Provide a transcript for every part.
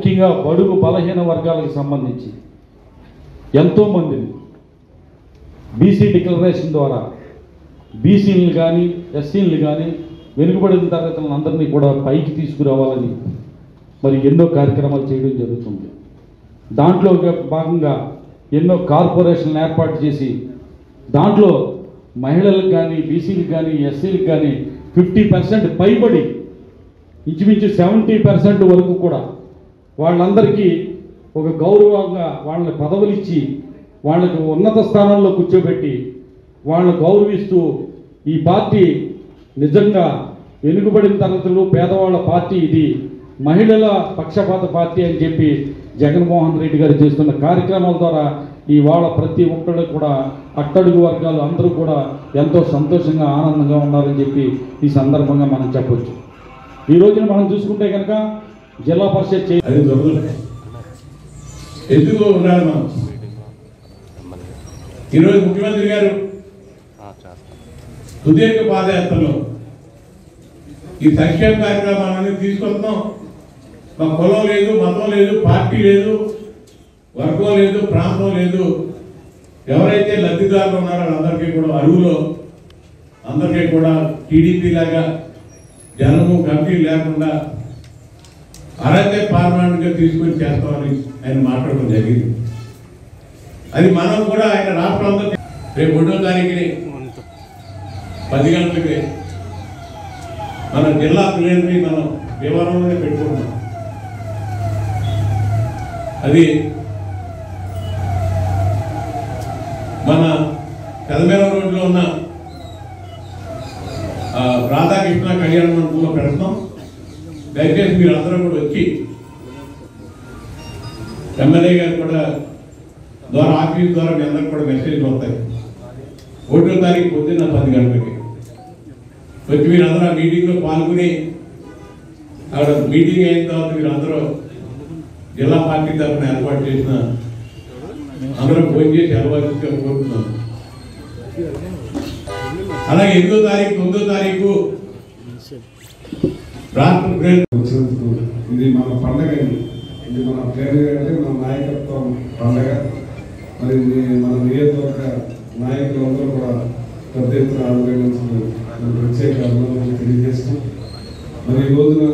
ముఖ్యంగా బడుగు బలహీన వర్గాలకు సంబంధించి ఎంతోమందిని బీసీ డిక్లరేషన్ ద్వారా బీసీలను కానీ ఎస్సీలను కానీ వెనుకబడిన తరగతులను అందరినీ కూడా పైకి తీసుకురావాలని మరి ఎన్నో కార్యక్రమాలు చేయడం జరుగుతుంది దాంట్లో ఒక భాగంగా ఎన్నో కార్పొరేషన్లు ఏర్పాటు చేసి దాంట్లో మహిళలకు కానీ బీసీలకు కానీ ఎస్సీలకు కానీ ఫిఫ్టీ పర్సెంట్ పైబడి ఇంచుమించు సెవెంటీ పర్సెంట్ వరకు కూడా వాళ్ళందరికీ ఒక గౌరవంగా వాళ్ళని పదవులు ఇచ్చి వాళ్ళకు ఉన్నత స్థానంలో కూర్చోబెట్టి వాళ్ళని గౌరవిస్తూ ఈ పార్టీ నిజంగా వెనుకబడిన తరగతులు పేదవాళ్ళ పార్టీ ఇది మహిళల పక్షపాత పార్టీ అని చెప్పి జగన్మోహన్ రెడ్డి గారు చేస్తున్న కార్యక్రమాల ద్వారా ఇవాళ ప్రతి ఒక్కళ్ళు కూడా అట్టడుగు వర్గాలు అందరూ కూడా ఎంతో సంతోషంగా ఆనందంగా ఉన్నారని చెప్పి ఈ సందర్భంగా మనం చెప్పొచ్చు ఈ రోజున మనం చూసుకుంటే కనుక జిల్లా పరిషత్ చే అది దొరకదు ఎందుకు ఉండాలి మనం ఈరోజు ముఖ్యమంత్రి గారు సుదీర్ఘ పాదయాత్రలో ఈ సంక్షేమ కార్యక్రమాలన్నీ తీసుకొస్తున్నాం మా కులం లేదు మతం లేదు పార్టీ లేదు వర్గం లేదు ప్రాంతం లేదు ఎవరైతే లబ్ధిదారులు ఉన్నారో వాళ్ళందరికీ కూడా అరువులో అందరికీ కూడా టీడీపీ లాగా జనము కమిటీ లేకుండా అరైతే పార్లమెంట్గా తీసుకొని చేస్తామని ఆయన మాట్లాడడం జరిగింది అది మనం కూడా ఆయన రాష్ట్రంలో రేపు రెండో తారీఖుని పది గంటలకి మన జిల్లా ప్లేయర్ని మనం వివరంలోనే పెట్టుకుంటున్నాం అది మన కదమేర రోడ్లో ఉన్న ఆ, రాధాకృష్ణ కళ్యాణ మండపంలో పెడతాం దయచేసి మీరు అందరూ కూడా వచ్చి ఎమ్మెల్యే గారు కూడా ద్వారా ఆఫీస్ ద్వారా మీ అందరికి కూడా మెసేజ్ వస్తాయి ఒకటో తారీఖు పొద్దున్న పది గంటలకి వచ్చి మీరు అందరూ ఆ మీటింగ్లో పాల్గొని అక్కడ మీటింగ్ అయిన తర్వాత మీరు అందరూ జిల్లా పార్టీ తరఫున ఏర్పాటు చేసిన అందరూ ఫోన్ చేసి అలవాటు కోరుతున్నాను అలాగే ఎనిమిదో తారీఖు తొమ్మిదో తారీఖు రాష్ట్ర ప్రేరణ వచ్చినందుకు ఇది మన పండగ ఇది ఇది మన ప్రేరణ అంటే మన నాయకత్వం పండగ మరి ఇది మన నియోజకవర్గ నాయకులందరూ కూడా పెద్ద ఎత్తున ఆదరించినందుకు నేను ప్రత్యేక అభినందనలు తెలియజేస్తూ మరి ఈ రోజున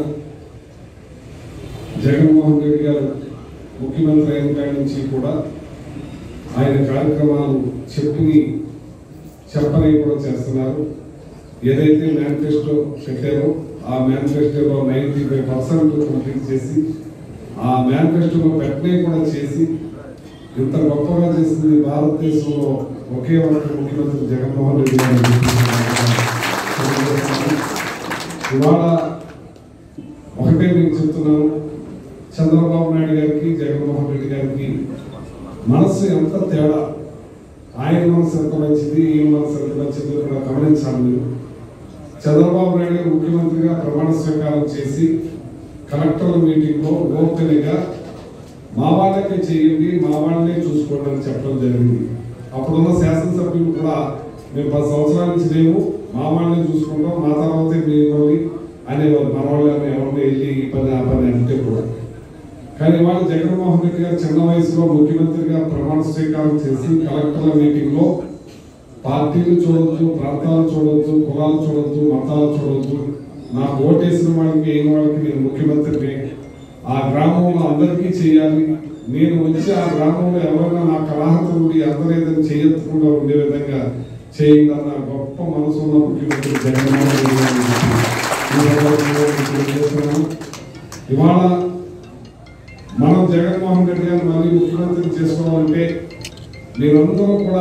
జగన్మోహన్ రెడ్డి గారు ముఖ్యమంత్రి అయిన కాడి నుంచి కూడా ఆయన కార్యక్రమాలు చెప్పి చెప్పని కూడా చేస్తున్నారు ఏదైతే మేనిఫెస్టో పెట్టారో ఆ మేనిఫెస్టోలో నైంటీ ఫైవ్ పర్సెంట్ కంప్లీట్ చేసి ఆ మేనిఫెస్టోలో పెట్టనే కూడా చేసి ఇంత గొప్పగా చేసింది భారతదేశంలో ఒకే ఒక్క ముఖ్యమంత్రి జగన్మోహన్ రెడ్డి గారు అని చెప్పి ఇవాళ ఒకటే నేను చెప్తున్నాను చంద్రబాబు నాయుడు గారికి జగన్మోహన్ రెడ్డి గారికి మనస్సు ఎంత తేడా ఆయన మనసు ఎంత మంచిది ఈ మనసు ఎంత మంచిది కూడా గమనించాలి మీరు చంద్రబాబు నాయుడు గారు ముఖ్యమంత్రిగా ప్రమాణ స్వీకారం చేసి కలెక్టర్ల మీటింగ్లో ఓపెన్గా మా వాళ్ళకే చేయండి మా వాళ్ళనే చూసుకోండి అని చెప్పడం జరిగింది అప్పుడున్న శాసనసభ్యులు కూడా మేము పది సంవత్సరాల నుంచి లేవు మా వాళ్ళని చూసుకుంటాం మా తర్వాతే మీరు అనేవారు మన వాళ్ళని ఎవరిని వెళ్ళి ఈ పని ఆ పని అంటే కూడా కానీ ఇవాళ జగన్మోహన్ రెడ్డి గారు చిన్న వయసులో ముఖ్యమంత్రిగా ప్రమాణ స్వీకారం చేసి కలెక్టర్ల మీటింగ్ లో పార్టీలు చూడొద్దు ప్రాంతాలు చూడొద్దు కులాలు చూడొద్దు మతాలు చూడొద్దు నాకు ఓటేసిన వాళ్ళకి అయిన వాళ్ళకి నేను ముఖ్యమంత్రిని ఆ గ్రామంలో అందరికీ చేయాలి నేను వచ్చి ఆ గ్రామంలో ఎవరైనా నా కలహత నుండి అందరేదని చేయకుండా ఉండే విధంగా చేయండి అన్న గొప్ప మనసు ఉన్న ముఖ్యమంత్రి జగన్మోహన్ రెడ్డి గారిని ఈ సందర్భంగా మీకు తెలియజేస్తున్నాను. ఇవాళ మనం జగన్మోహన్ రెడ్డి గారిని మళ్ళీ ముఖ్యమంత్రి చేసుకోవాలంటే మీరందరూ కూడా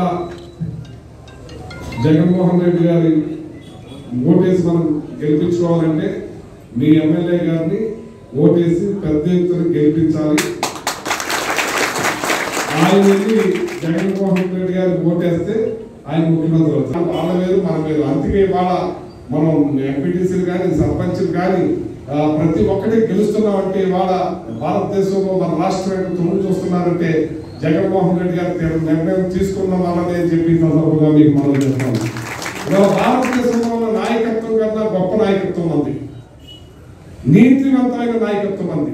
జగన్మోహన్ రెడ్డి గారి ఓటేసి మనం గెలిపించుకోవాలంటే మీ ఎమ్మెల్యే గారిని ఓటేసి పెద్ద ఎత్తున గెలిపించాలి ఆయన వెళ్ళి జగన్మోహన్ రెడ్డి గారికి ఓటేస్తే ఆయన ముఖ్యమంత్రి అవుతారు వాళ్ళ వేరు మన వేరు అందుకే ఇవాళ మనం ఎంపీటీసీలు కానీ సర్పంచ్లు కానీ ఆ, ప్రతి ఒక్కటి గెలుస్తున్నామంటే ఇవాళ భారతదేశంలో మన రాష్ట్రం తొమ్మిది చూస్తున్నారంటే జగన్మోహన్ రెడ్డి గారు తీరు నిర్ణయం తీసుకున్న వాళ్ళని అని చెప్పి ఈ సందర్భంగా మీకు మనం చెప్తాను ఇవాళ భారతదేశంలో ఉన్న నాయకత్వం కన్నా గొప్ప నాయకత్వం ఉంది నీతివంతమైన నాయకత్వం ఉంది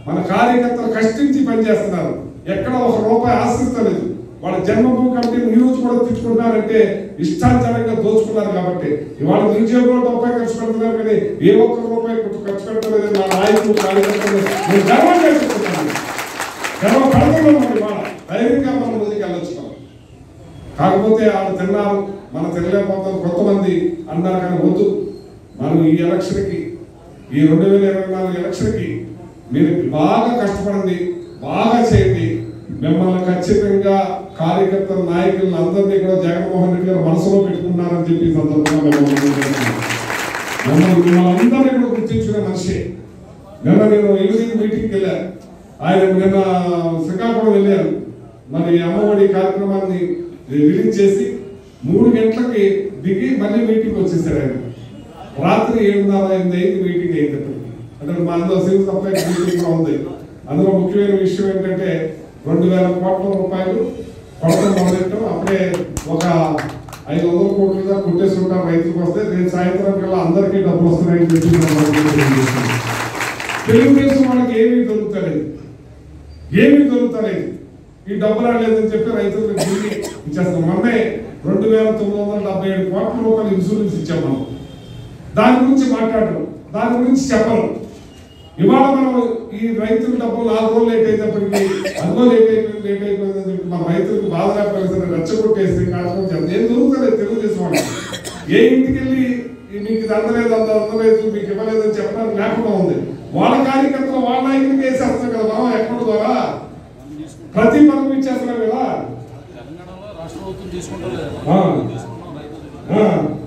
మన కార్యకర్తలు కష్టించి పనిచేస్తున్నారు ఎక్కడ ఒక రూపాయి ఆశిస్తలేదు వాళ్ళ జన్మభూమి కమిటీ న్యూస్ కూడా తిట్టుకుంటున్నారంటే ఇష్టాంతరంగా దోచుకున్నారు కాబట్టి ఇవాళ నిరుద్యోగంలో రూపాయి ఖర్చు పెడుతున్నారు కానీ ఏ ఒక్క రూపాయి ఖర్చు పెట్టలేదు నా నాయకులు కార్యకర్తలు నేను గర్వంగా చెప్తున్నాను గర్వ పడుతున్నాం ఇవాళ ధైర్యంగా మనం ముందుకు వెళ్ళొచ్చు మనం. కాకపోతే వాళ్ళు తిన్నారు మనం తినలేకపోతాం కొంతమంది అన్నారు కానీ వద్దు మనం ఈ ఎలక్షన్కి ఈ రెండు వేల ఇరవై నాలుగు ఎలక్షన్కి మీరు బాగా కష్టపడండి బాగా చేయండి మిమ్మల్ని ఖచ్చితంగా కార్యకర్తల నాయకులను అందరినీ కూడా జగన్మోహన్ రెడ్డి గారు మనసులో పెట్టుకున్నారని చెప్పి ఈ సందర్భంగా మిమ్మల్ని తెలియజేస్తున్నాను. మిమ్మల్ని మిమ్మల్ని అందరినీ కూడా గుర్తించుకునే మనిషి నిన్న నేను ఈవినింగ్ మీటింగ్కి వెళ్ళాను ఆయన నిన్న శ్రీకాకుళం వెళ్ళారు మరి అమ్మఒడి కార్యక్రమాన్ని రిలీజ్ చేసి మూడు గంటలకి దిగి మళ్ళీ మీటింగ్ వచ్చేసారు ఆయన రాత్రి ఏడున్నర ఎనిమిది అయింది మీటింగ్ అయింది అప్పటికి అంటే మా అందులో సివిల్ సప్లై మీటింగ్ కూడా ఉంది అందులో ముఖ్యమైన విషయం ఏంటంటే రెండు వేల కోట్ల రూపాయలు కొడతాం మొదలెట్టడం అప్పుడే ఒక ఐదు వందల కోట్ల దాకా కొట్టేసి ఉంటాం రైతులకు వస్తే రేపు సాయంత్రం కల్లా అందరికీ డబ్బులు వస్తున్నాయని చెప్పి నేను తెలియజేస్తున్నాను. తెలుగుదేశం వాళ్ళకి ఏమీ దొరుకుతలేదు ఏమీ దొరుకుతలేదు ఈ డబ్బులు రాలేదని చెప్పి రైతులకు తిరిగి ఇచ్చేస్తాం మొన్నే రెండు వేల తొమ్మిది వందల డెబ్బై ఏడు కోట్ల రూపాయలు ఇన్సూరెన్స్ ఇచ్చాం మనం దాని గురించి మాట్లాడరు దాని గురించి చెప్పరు ఇవాళ మనం ఈ రైతుల డబ్బులు నాలుగు రోజులు లేట్ అయినప్పటికీ అదిగో లేట్ అయిపోయింది లేట్ అయిపోయింది అని చెప్పి మన రైతులకు బాధ లేకపోతే రెచ్చగొట్టేసి కార్యక్రమం చేస్తాం ఏం దొరుకుతలేదు తెలుగుదేశం వాళ్ళు ఏ ఇంటికి వెళ్ళి ఈ మీకు ఇది అందలేదు అంత అందలేదు మీకు ఇవ్వలేదని చెప్పడానికి లేకుండా ఉంది వాళ్ళ కార్యకర్తలు వాళ్ళ నాయకుడికి వేసేస్తాం కదా మనం అకౌంట్ ద్వారా ప్రతి పథకం ఇచ్చేస్తున్నాం కదా తెలంగాణలో రాష్ట్ర ప్రభుత్వం తీసుకుంటారు ఆ. తీసుకుంటున్నాం రైతులు ఆ.